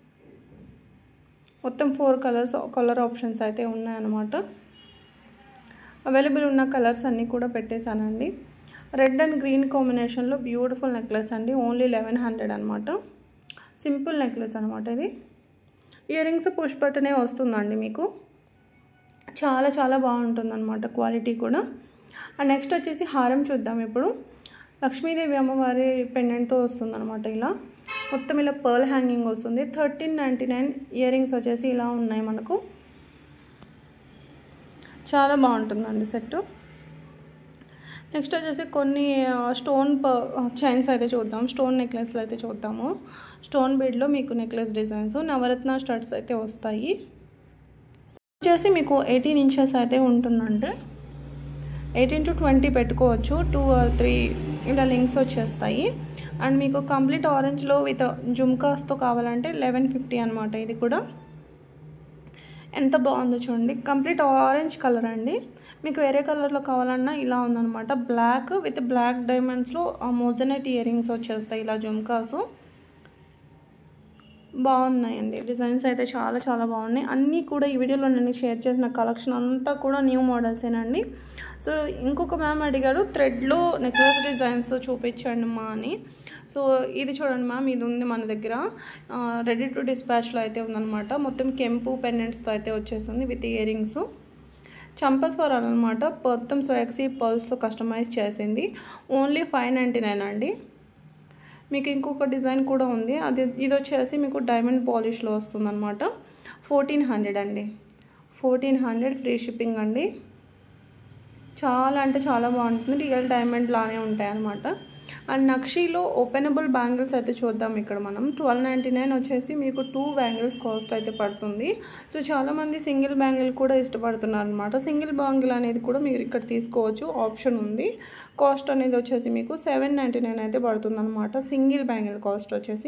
[SPEAKER 1] మొత్తం ఫోర్ కలర్స్ కలర్ ఆప్షన్స్ అయితే ఉన్నాయన్నమాట అవైలబుల్ ఉన్న కలర్స్ అన్నీ కూడా పెట్టేశానండి రెడ్ అండ్ గ్రీన్ కాంబినేషన్లో బ్యూటిఫుల్ నెక్లెస్ అండి ఓన్లీ లెవెన్ హండ్రెడ్ అనమాట సింపుల్ నెక్లెస్ అనమాట ఇది ఇయర్ రింగ్స్ పుష్ బటనే వస్తుందండి మీకు చాలా చాలా బాగుంటుంది అనమాట క్వాలిటీ కూడా అండ్ నెక్స్ట్ వచ్చేసి హారం చూద్దాం ఇప్పుడు లక్ష్మీదేవి అమ్మవారి పెండెంట్తో వస్తుంది అనమాట ఇలా మొత్తం ఇలా పర్ల్ హ్యాంగింగ్ వస్తుంది thirteen ninety nine earrings వచ్చేసి ఇలా ఉన్నాయి మనకు చాలా బాగుంటుందండి సెట్ నెక్స్ట్ వచ్చేసి కొన్ని స్టోన్ చైన్స్ అయితే చూద్దాం స్టోన్ నెక్లెస్లు అయితే చూద్దాము స్టోన్ బీడ్లో మీకు నెక్లెస్ డిజైన్స్ నవరత్న స్టడ్స్ అయితే వస్తాయి వచ్చేసి మీకు ఎయిటీన్ ఇంచెస్ అయితే ఉంటుందండి ఎయిటీన్ టు ట్వంటీ పెట్టుకోవచ్చు టూ ఆర్ త్రీ ఇలా లింక్స్ వచ్చేస్తాయి అండ్ మీకు కంప్లీట్ ఆరెంజ్లో విత్ జుమ్కాస్తో కావాలంటే లెవెన్ ఫిఫ్టీ అనమాట ఇది కూడా ఎంత బాగుందో చూడండి కంప్లీట్ ఆరెంజ్ కలర్ అండి మీకు వేరే కలర్లో కావాలన్నా ఇలా ఉందన్నమాట బ్లాక్ విత్ బ్లాక్ డైమండ్స్లో మోజనెట్ ఇయర్ రింగ్స్ వచ్చేస్తాయి ఇలా జుమ్కాసు బాగున్నాయండి డిజైన్స్ అయితే చాలా చాలా బాగున్నాయి అన్నీ కూడా ఈ వీడియోలో నేను షేర్ చేసిన కలెక్షన్ అంతా కూడా న్యూ మోడల్సేనండి సో ఇంకొక మ్యామ్ అడిగారు థ్రెడ్లో నెక్లెస్ డిజైన్స్ చూపించండి మా అని సో ఇది చూడండి మ్యామ్ ఇది ఉంది మన దగ్గర రెడీ టు డిస్పాచ్లో అయితే ఉందన్నమాట మొత్తం కెంపు పెండెంట్స్తో అయితే వచ్చేసింది విత్ ఇయర్ రింగ్స్ చంపస్వరాలు అనమాట మొత్తం స్వాక్సీ పర్ల్స్తో కస్టమైజ్ చేసింది ఓన్లీ ఫైవ్ నైంటీ నైన్ అండి మీకు ఇంకొక డిజైన్ కూడా ఉంది అది ఇది వచ్చేసి మీకు డైమండ్ పాలిష్లో వస్తుంది అనమాట ఫోర్టీన్ హండ్రెడ్ అండి ఫోర్టీన్ హండ్రెడ్ ఫ్రీ షిప్పింగ్ అండి చాలా అంటే చాలా బాగుంటుంది రియల్ డైమండ్ లానే ఉంటాయి అనమాట అండ్ నక్షీలో ఓపెనబుల్ బ్యాంగిల్స్ అయితే చూద్దాం ఇక్కడ మనం ట్వెల్వ్ నైంటీ నైన్ వచ్చేసి మీకు టూ బ్యాంగిల్స్ కాస్ట్ అయితే పడుతుంది సో చాలామంది సింగిల్ బ్యాంగిల్ కూడా ఇష్టపడుతున్నారు అనమాట సింగిల్ బ్యాంగిల్ అనేది కూడా మీరు ఇక్కడ తీసుకోవచ్చు ఆప్షన్ ఉంది కాస్ట్ అనేది వచ్చేసి మీకు సెవెన్ నైంటీ నైన్ అయితే పడుతుంది అనమాట సింగిల్ బ్యాంగిల్ కాస్ట్ వచ్చేసి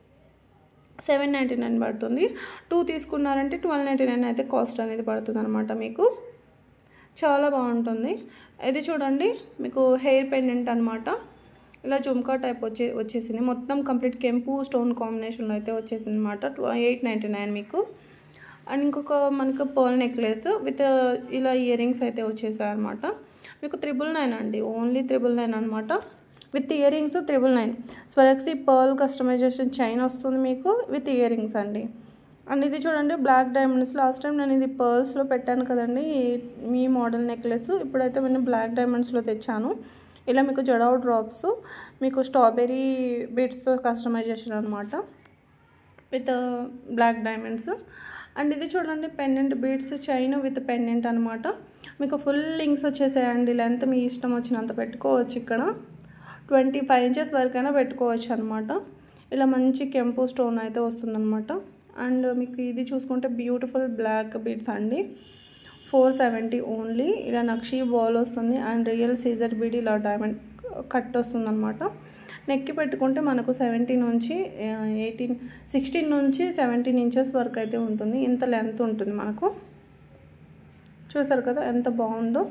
[SPEAKER 1] సెవెన్ నైంటీ నైన్ పడుతుంది టూ తీసుకున్నారంటే ట్వెల్వ్ నైంటీ నైన్ అయితే కాస్ట్ అనేది పడుతుంది అనమాట మీకు చాలా బాగుంటుంది ఇది చూడండి మీకు హెయిర్ పెండెంట్ అనమాట ఇలా జుమ్కా టైప్ వచ్చే వచ్చేసింది మొత్తం కంప్లీట్ కెంపు స్టోన్ కాంబినేషన్లో అయితే వచ్చేసింది అనమాట ఎయిట్ నైంటీ నైన్ మీకు అండ్ ఇంకొక మనకు పర్ల్ నెక్లెస్ విత్ ఇలా ఇయర్ రింగ్స్ అయితే వచ్చేసాయి అనమాట మీకు త్రిబుల్ నైన్ అండి ఓన్లీ త్రిబుల్ నైన్ అనమాట with earrings triple nine Swarovski pearl customisation chain వస్తుంది మీకు విత్ ఇయర్ రింగ్స్ అండి అండ్ ఇది చూడండి బ్లాక్ డైమండ్స్ లాస్ట్ టైం నేను ఇది పర్ల్స్లో పెట్టాను కదండి మీ మోడల్ నెక్లెస్ ఇప్పుడైతే నేను బ్లాక్ డైమండ్స్లో తెచ్చాను ఇలా మీకు జడావ్ డ్రాప్స్ మీకు స్ట్రాబెర్రీ బీట్స్తో కస్టమైజేషన్ అనమాట విత్ బ్లాక్ డైమండ్స్ అండ్ ఇది చూడండి pendant beads chain with pendant అనమాట మీకు ఫుల్ లింక్స్ వచ్చేసాయండి లెంత్ మీ ఇష్టం వచ్చినంత పెట్టుకోవచ్చు ఇక్కడ ట్వంటీ ఫైవ్ ఇంచెస్ వరకైనా పెట్టుకోవచ్చు అనమాట ఇలా మంచి కెంపు స్టోన్ అయితే వస్తుందన్నమాట అండ్ మీకు ఇది చూసుకుంటే బ్యూటిఫుల్ బ్లాక్ బీడ్స్ అండి ఫోర్ సెవెంటీ ఓన్లీ ఇలా నక్షి బాల్ వస్తుంది అండ్ రియల్ సీజర్ బీడ్ ఇలా డైమండ్ కట్ వస్తుంది అనమాట నెక్కి పెట్టుకుంటే మనకు సెవెంటీన్ నుంచి ఎయిటీన్ సిక్స్టీన్ నుంచి సెవెంటీన్ ఇంచెస్ వరకు అయితే ఉంటుంది ఇంత లెంత్ ఉంటుంది మనకు చూసారు కదా ఎంత బాగుందో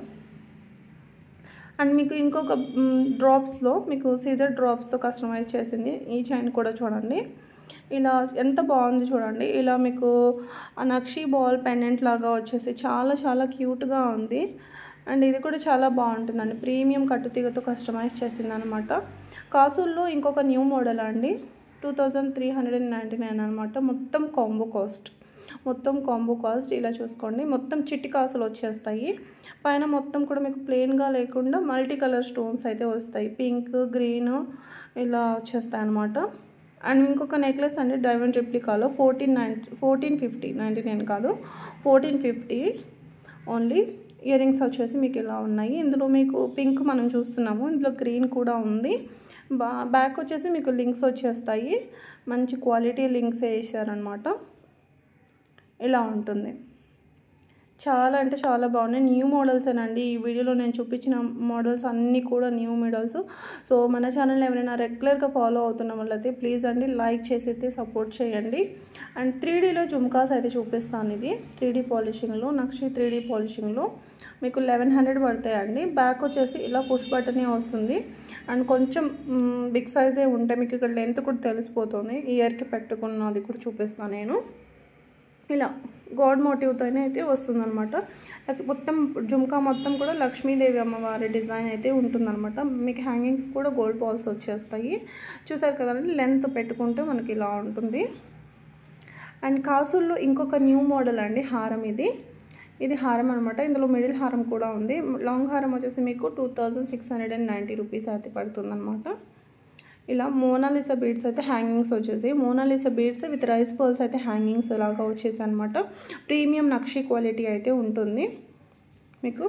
[SPEAKER 1] అండ్ మీకు ఇంకొక డ్రాప్స్లో మీకు సీజర్ డ్రాప్స్తో కస్టమైజ్ చేసింది ఈ చైన్ కూడా చూడండి ఇలా ఎంత బాగుంది చూడండి ఇలా మీకు ఆ నక్షి బాల్ పెండెంట్ లాగా వచ్చేసి చాలా చాలా క్యూట్గా ఉంది అండ్ ఇది కూడా చాలా బాగుంటుందండి ప్రీమియం కట్టుతీగతో కస్టమైజ్ చేసింది అనమాట కాసుల్లో ఇంకొక న్యూ మోడల్ అండి two thousand three hundred and ninety nine అనమాట మొత్తం కాంబో కాస్ట్ మొత్తం కాంబో కాస్ట్ ఇలా చూసుకోండి మొత్తం చిట్టి కాసులు వచ్చేస్తాయి పైన మొత్తం కూడా మీకు ప్లెయిన్గా లేకుండా మల్టీ కలర్ స్టోన్స్ అయితే వస్తాయి పింక్ గ్రీన్ ఇలా వచ్చేస్తాయి అనమాట అండ్ ఇంకొక నెక్లెస్ అండి డైమండ్ రిప్లికాలో fourteen ninety fourteen fifty ninety nine కాదు fourteen fifty only earrings వచ్చేసి మీకు ఇలా ఉన్నాయి ఇందులో మీకు పింక్ మనం చూస్తున్నాము ఇందులో గ్రీన్ కూడా ఉంది బా బ్యాక్ వచ్చేసి మీకు లింక్స్ వచ్చేస్తాయి మంచి క్వాలిటీ లింక్స్ వేసారనమాట ఇలా ఉంటుంది చాలా అంటే చాలా బాగున్నాయి న్యూ మోడల్స్ అండి ఈ వీడియోలో నేను చూపించిన మోడల్స్ అన్నీ కూడా న్యూ మోడల్స్ సో మన ఛానల్ ఎవరైనా రెగ్యులర్గా ఫాలో అవుతున్న వాళ్ళైతే ప్లీజ్ అండి లైక్ చేసి అయితే సపోర్ట్ చేయండి అండ్ త్రీ డీలో జుమ్కాస్ అయితే చూపిస్తాను ఇది త్రీ డీ పాలిషింగ్లో నక్షి త్రీ డీ పాలిషింగ్లో మీకు లెవెన్ హండ్రెడ్ పడతాయండి బ్యాక్ వచ్చేసి ఇలా పుష్ బటనే వస్తుంది అండ్ కొంచెం బిగ్ సైజే ఉంటే మీకు ఇక్కడ లెంత్ కూడా తెలిసిపోతుంది ఇయర్కి పెట్టుకున్నది కూడా చూపిస్తాను నేను ఇలా గాడ్ మోటివ్తోనే అయితే వస్తుందన్నమాట మొత్తం జుమ్కా మొత్తం కూడా లక్ష్మీదేవి అమ్మవారి డిజైన్ అయితే ఉంటుందన్నమాట మీకు హ్యాంగింగ్స్ కూడా గోల్డ్ బాల్స్ వచ్చేస్తాయి చూసారు కదండి లెంత్ పెట్టుకుంటే మనకి ఇలా ఉంటుంది అండ్ కాసుల్లో ఇంకొక న్యూ మోడల్ అండి హారం ఇది ఇది హారం అనమాట ఇందులో మిడిల్ హారం కూడా ఉంది లాంగ్ హారం వచ్చేసి మీకు two thousand six hundred and ninety rupees అయితే పడుతుంది అనమాట ఇలా మోనాలిసా బీడ్స్ అయితే హ్యాంగింగ్స్ వచ్చేసి Mona Lisa beads with rice pearls అయితే హ్యాంగింగ్స్ లాగా వచ్చేసి అనమాట ప్రీమియం నక్షి క్వాలిటీ అయితే ఉంటుంది మీకు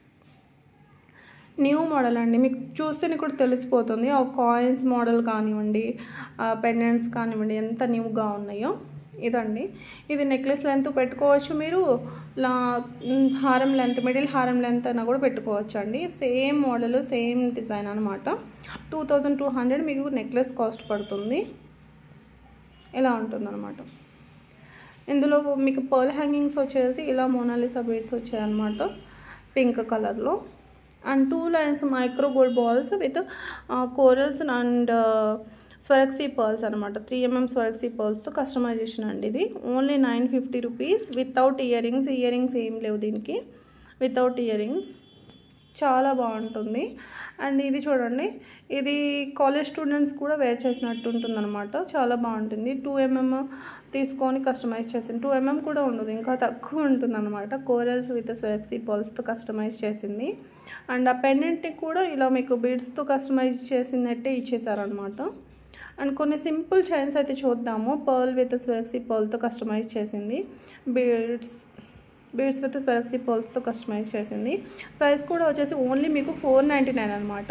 [SPEAKER 1] న్యూ మోడల్ అండి మీకు చూస్తేనే కూడా తెలిసిపోతుంది ఆ కాయిన్స్ మోడల్ కానివ్వండి పెండెంట్స్ కానివ్వండి ఎంత న్యూగా ఉన్నాయో ఇదండి ఇది నెక్లెస్ లెంత్ పెట్టుకోవచ్చు మీరు లా హారం లెంత్ మిడిల్ హారం లెంత్ అయినా కూడా పెట్టుకోవచ్చు అండి సేమ్ మోడల్ సేమ్ డిజైన్ అనమాట టూ థౌజండ్ టూ హండ్రెడ్ మీకు నెక్లెస్ కాస్ట్ పడుతుంది ఇలా ఉంటుందన్నమాట ఇందులో మీకు పర్ల్ హ్యాంగింగ్స్ వచ్చేసి ఇలా మోనాలిసా బీడ్స్ వచ్చాయన్నమాట పింక్ కలర్లో and two lines micro gold balls with corals and Swarovski pearls అనమాట త్రీ ఎంఎం స్వరక్సీ పర్ల్స్తో కస్టమైజేషన్ అండి ఇది only nine fifty rupees without earrings earrings ఏం లేవు దీనికి వితౌట్ ఇయర్ రింగ్స్ చాలా బాగుంటుంది అండ్ ఇది చూడండి ఇది కాలేజ్ స్టూడెంట్స్ కూడా వేర్ చేసినట్టు ఉంటుంది అనమాట చాలా బాగుంటుంది టూ ఎంఎం తీసుకొని కస్టమైజ్ చేసింది టూ ఎంఎం కూడా ఉండదు ఇంకా తక్కువ ఉంటుంది అనమాట కోరల్స్ విత్ స్వెక్సీ బాల్స్తో కస్టమైజ్ చేసింది అండ్ ఆ పెండెంట్ని కూడా ఇలా మీకు బీడ్స్తో కస్టమైజ్ చేసినట్టే ఇచ్చేసారనమాట అండ్ కొన్ని సింపుల్ చైన్స్ అయితే చూద్దాము పర్ల్ విత్ స్వెక్సీ పర్ల్తో కస్టమైజ్ చేసింది బీడ్స్ బీడ్స్ విత్ స్వెక్సీ పర్ల్స్తో కస్టమైజ్ చేసింది ప్రైస్ కూడా వచ్చేసి ఓన్లీ మీకు ఫోర్ నైంటీ నైన్ అనమాట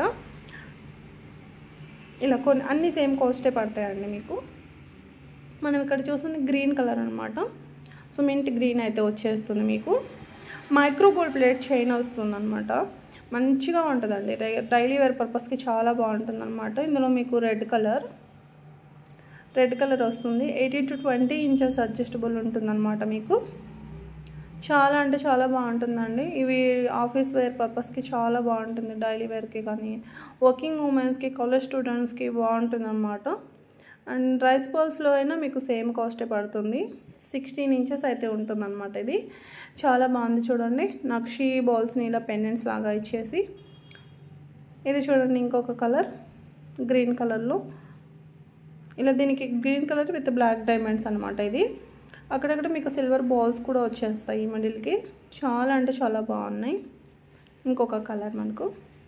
[SPEAKER 1] ఇలా కొన్ని అన్ని సేమ్ కాస్టే పడతాయండి మీకు మనం ఇక్కడ చూస్తుంది గ్రీన్ కలర్ అనమాట సో మింట్ గ్రీన్ అయితే వచ్చేస్తుంది మీకు మైక్రో గోల్డ్ ప్లేట్ చైన్ వస్తుంది అనమాట మంచిగా ఉంటుందండి డైలీ వేర్ పర్పస్కి చాలా బాగుంటుంది అనమాట ఇందులో మీకు రెడ్ కలర్ రెడ్ కలర్ వస్తుంది eighteen to twenty inches adjustable ఉంటుందన్నమాట మీకు చాలా అంటే చాలా బాగుంటుందండి ఇవి ఆఫీస్ వేర్ పర్పస్కి చాలా బాగుంటుంది డైలీ వేర్కి కానీ వర్కింగ్ ఉమెన్స్కి కాలేజ్ స్టూడెంట్స్కి బాగుంటుంది అనమాట అండ్ రైస్ బాల్స్లో అయినా మీకు సేమ్ కాస్టే పడుతుంది సిక్స్టీన్ ఇంచెస్ అయితే ఉంటుంది అనమాట ఇది చాలా బాగుంది చూడండి నక్షి బాల్స్ని ఇలా పెండెంట్స్ లాగా ఇచ్చేసి ఇది చూడండి ఇంకొక కలర్ గ్రీన్ కలర్లో ఇలా దీనికి green colour with black diamonds అనమాట ఇది అక్కడక్కడ మీకు సిల్వర్ బాల్స్ కూడా వచ్చేస్తాయి మిడిల్కి చాలా అంటే చాలా బాగున్నాయి ఇంకొక కలర్ మనకు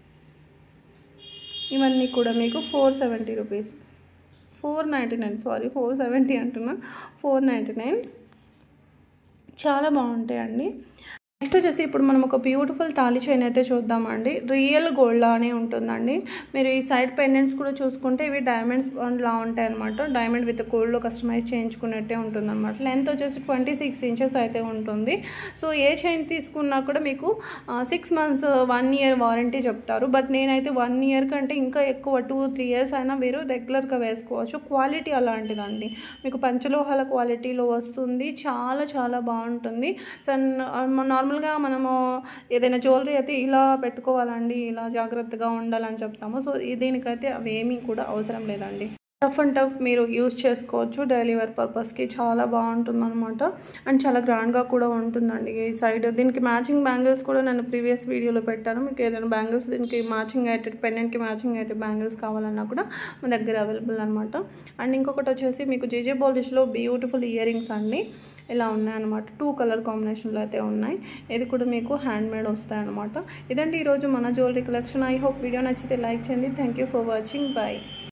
[SPEAKER 1] ఇవన్నీ కూడా మీకు four seventy rupees four ninety nine sorry four seventy అంటున్నా ఫోర్ నైంటీ నైన్ చాలా బాగుంటాయండి నెక్స్ట్ వచ్చేసి ఇప్పుడు మనం ఒక బ్యూటిఫుల్ తాళి చైన్ అయితే చూద్దామండి రియల్ గోల్డ్ లానే ఉంటుందండి మీరు ఈ సైడ్ పెండెంట్స్ కూడా చూసుకుంటే ఇవి డైమండ్స్ లా ఉంటాయి అనమాట డైమండ్ విత్ గోల్డ్లో కస్టమైజ్ చేయించుకున్నట్టే ఉంటుంది అనమాట లెంత్ వచ్చేసి ట్వంటీ సిక్స్ ఇంచెస్ అయితే ఉంటుంది సో ఏ చైన్ తీసుకున్నా కూడా మీకు six months one year warranty చెప్తారు బట్ నేనైతే వన్ ఇయర్ కంటే ఇంకా ఎక్కువ టూ త్రీ ఇయర్స్ అయినా మీరు రెగ్యులర్గా వేసుకోవచ్చు క్వాలిటీ అలాంటిదండి మీకు పంచలోహాల క్వాలిటీలో వస్తుంది చాలా చాలా బాగుంటుంది సో నార్మల్గా మనము ఏదైనా జ్యువెలరీ అయితే ఇలా పెట్టుకోవాలండి ఇలా జాగ్రత్తగా ఉండాలని చెప్తాము సో దీనికైతే అవి ఏమీ కూడా అవసరం లేదండి టఫ్ అండ్ టఫ్ మీరు యూస్ చేసుకోవచ్చు డైలీ వేర్ పర్పస్కి చాలా బాగుంటుంది అనమాట అండ్ చాలా గ్రాండ్గా కూడా ఉంటుందండి ఈ సైడ్ దీనికి మ్యాచింగ్ బ్యాంగిల్స్ కూడా నేను ప్రీవియస్ వీడియోలో పెట్టాను మీకు ఏదైనా బ్యాంగిల్స్ దీనికి మ్యాచింగ్ అయ్యేటట్టు పెండెంట్కి మ్యాచింగ్ అయ్యేటట్టు బ్యాంగిల్స్ కావాలన్నా కూడా మన దగ్గర అవైలబుల్ అనమాట అండ్ ఇంకొకటి వచ్చేసి మీకు జేజే బాలిష్లో బ్యూటిఫుల్ ఇయర్ రింగ్స్ అండి ఇలా ఉన్నాయన్నమాట టూ కలర్ కాంబినేషన్లో అయితే ఉన్నాయి ఇది కూడా మీకు హ్యాండ్ మేడ్ వస్తాయన్నమాట ఇదండి ఈరోజు మన jewellery collection I hope video నచ్చితే లైక్ చేయండి thank you for watching bye